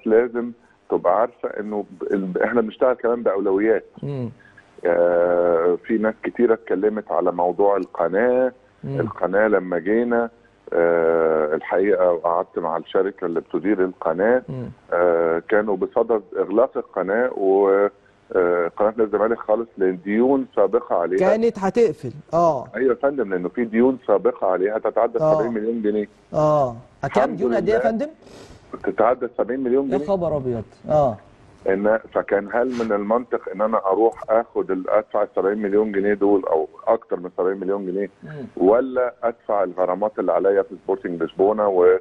لازم تبقى عارفه انه ب- احنا بنشتغل كمان باولويات مم. آه، في ناس كتيره اتكلمت على موضوع القناه مم. القناه لما جينا آه، الحقيقه قعدت مع الشركه اللي بتدير القناه مم. آه، كانوا بصدد اغلاق القناه وقناه الزمالك خالص لديون سابقه عليها كانت هتقفل اه ايوه يا فندم لانه في ديون سابقه عليها تتعدى آه. 70 مليون جنيه اه كام الحمد ديون قد ايه يا لله. فندم؟ تتعدى 70 مليون يا جنيه خبر ابيض اه ان فكان هل من المنطق ان انا اروح اخد ال- ادفع ال 70 مليون جنيه دول او اكتر من 70 مليون جنيه مم. ولا ادفع الغرامات اللي عليا في سبورتنج لشبونه و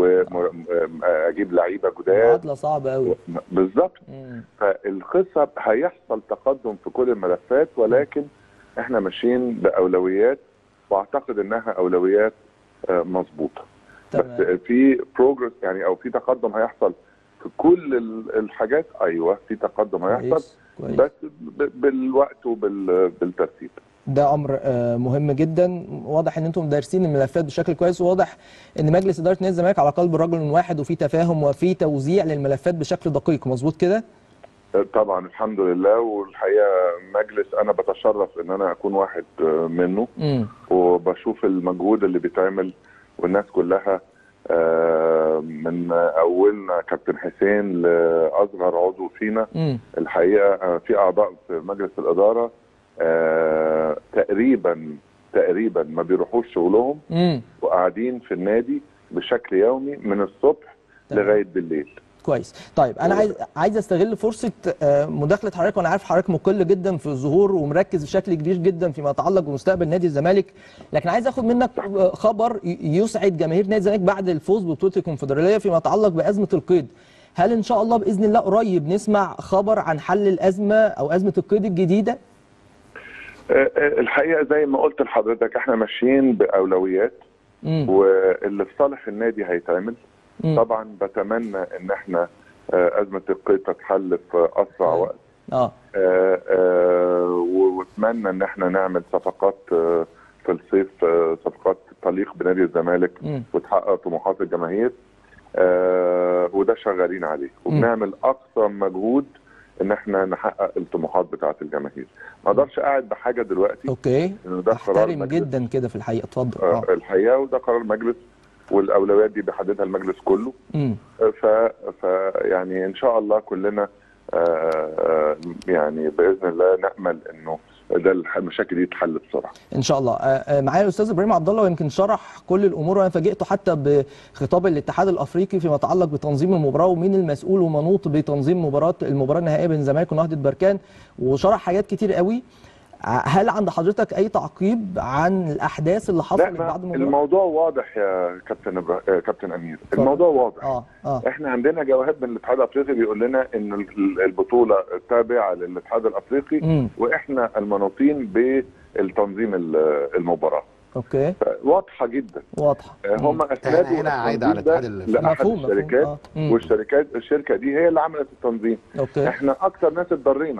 واجيب لعيبه جداد معادله صعبه قوي بالظبط مم. فالقصه هيحصل تقدم في كل الملفات ولكن احنا ماشيين باولويات واعتقد انها اولويات آه، مظبوطه بس تمام في بروجرس يعني او في تقدم هيحصل في كل ال- الحاجات ايوه في تقدم هيحصل كويس كويس بس ب- بالوقت وبالترتيب ده امر آه، مهم جدا واضح ان انتم دارسين الملفات بشكل كويس وواضح ان مجلس اداره نادي الزمالك على قلب رجل واحد وفي تفاهم وفي توزيع للملفات بشكل دقيق مظبوط كده طبعا الحمد لله والحقيقه مجلس انا بتشرف ان انا اكون واحد آه، منه امم وبشوف المجهود اللي بيتعمل والناس كلها آه، من اولنا كابتن حسين لاصغر عضو فينا امم الحقيقه آه، في اعضاء في مجلس الاداره آه، تقريبا تقريبا ما بيروحوش شغلهم امم وقاعدين في النادي بشكل يومي من الصبح تمام. لغايه بالليل كويس طيب انا عايز عايز استغل فرصه آه، مداخله حضرتك وانا عارف حضرتك مقل جدا في الظهور ومركز بشكل كبير جدا فيما يتعلق بمستقبل نادي الزمالك لكن عايز اخد منك آه، خبر ي- يسعد جماهير نادي الزمالك بعد الفوز ببطوله الكونفدراليه فيما يتعلق بازمه القيد هل ان شاء الله باذن الله قريب نسمع خبر عن حل الازمه او ازمه القيد الجديده آه، آه، الحقيقه زي ما قلت لحضرتك احنا ماشيين باولويات امم واللي في صالح النادي هيتعمل مم. طبعا بتمنى ان احنا آه، ازمه القيد تتحل في اسرع وقت اه آه، آه، و- واتمنى ان احنا نعمل صفقات آه، في الصيف آه، صفقات تليق بنادي الزمالك مم. وتحقق طموحات الجماهير آه، وده شغالين عليه وبنعمل اقصى مجهود ان احنا نحقق الطموحات بتاعه الجماهير ما اقدرش قاعد بحاجه دلوقتي اوكي انه ده قرار احترم مجلس جدا كده في الحقيقه اتفضل آه، اه الحقيقه وده قرار مجلس والاولويات دي بيحددها المجلس كله امم ف, ف يعني ان شاء الله كلنا آه، آه، يعني باذن الله نامل انه ده الح- المشاكل دي تتحل بسرعه ان شاء الله آه، آه، معايا الاستاذ ابراهيم عبد الله ويمكن شرح كل الامور وانا فاجئته حتى بخطاب الاتحاد الافريقي فيما يتعلق بتنظيم المباراه ومين المسؤول ومنوط بتنظيم مباراه المباراه النهائيه بين الزمالك ونهضه بركان وشرح حاجات كتير قوي ع- هل عند حضرتك اي تعقيب عن الاحداث اللي لا حصلت ما بعد المباراه؟ الموضوع واضح يا كابتن إبرا... آه، كابتن امير اتفضل. الموضوع واضح اه اه احنا عندنا جواب من الاتحاد الافريقي بيقول لنا ان ال- البطوله تابعه للاتحاد الافريقي امم واحنا المنوطين بالتنظيم ال- المباراه اوكي واضحه جدا واضحه آه، هم اسندوا هنا عايدة على التنظيم ده الاتحاد الأفريقي. لاحد مفهوم، مفهوم. الشركات آه. مم. والشركات الشركه دي هي اللي عملت التنظيم اوكي احنا اكتر ناس اتضرينا